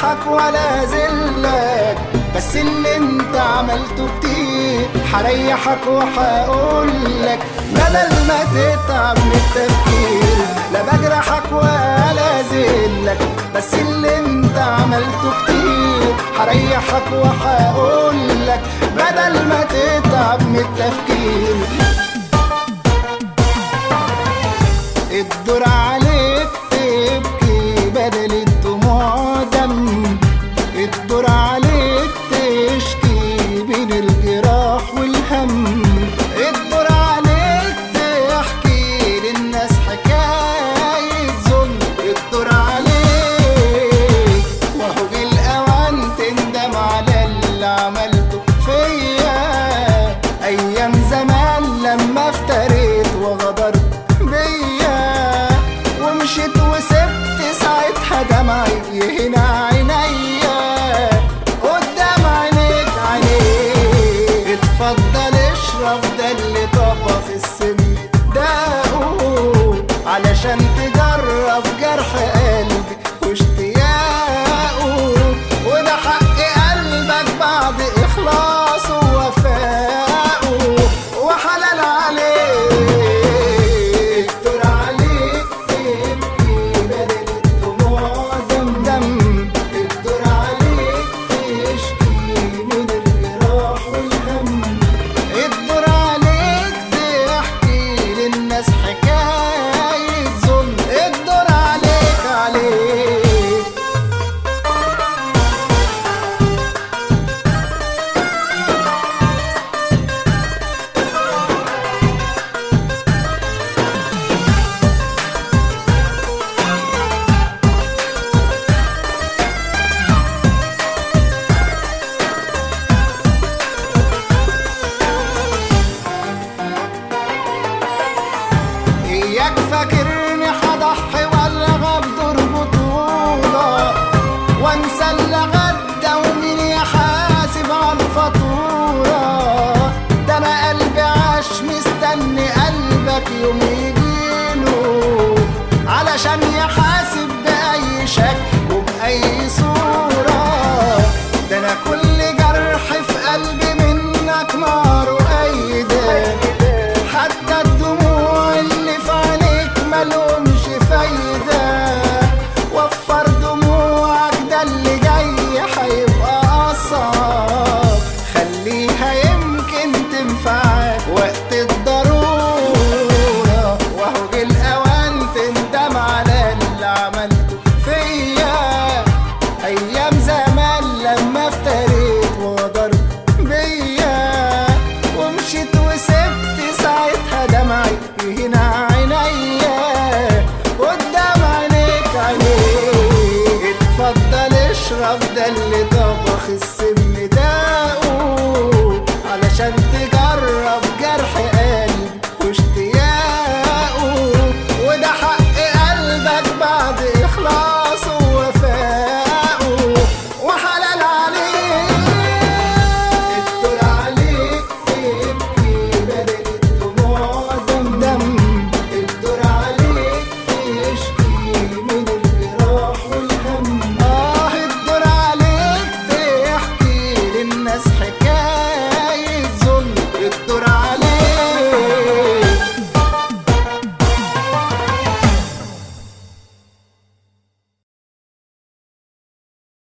بجرحك ولا زلك بس اللي انت عملته كتير هريحك وهقولك بدل ما تتعب من التفكير لا بجرحك ولا زلك بس اللي انت عملته كتير هريحك وهقولك بدل ما تتعب من التفكير الدور عليك تبكي بدل الدموع دم الدور عليك تشكي بين الجراح والهم الدور عليك تحكي للناس حكاية ظلم الدور عليك وهو جه الأوان تندم على اللي عملته فيا أيام زمان لما افتريت وغدرت بيا ومشيت وسبت ساعتها دمعي يهنا عينيا قدام عينيك عينيك اتفضل اشرب ده اللي طبخ السم داقه علشان تجرب جرح قلبي واشتياقه وده حق قلبك بعد اخلاصه ووفائه وحلال عليك الدور عليك تبكي بدل الدموع دم دم الدور عليك تشكي من الجراح والهم الدور عليك تحكي للناس حكاية ظلم الدور عليك عليك اياك فاكرني هضحي ولا بدور بطولة وانسى اللي غدى ومين يحاسب على الفاتورة ده انا قلبي عاش مستني قلبك يوم يجيله علشان يحاسب بأي شكل وبأي صورة ده انا كل جرح في قلبي منك نار وأيدك حتى الدموع اللي في عينيك ملهمش فايدة وفر دموعك ده اللي جاي هيبقى أصعب خليها يمكن تنفعك وقت الضرورة وهو جه الأوان تندم على اللي عملته فيا أيام زمان لما افتريت وغدرت بيا ومشيت وسبت ساعتها دمعي هنا عينيا قدام عينيك عينيك اتفضل اشرب ده اللي طبخ السما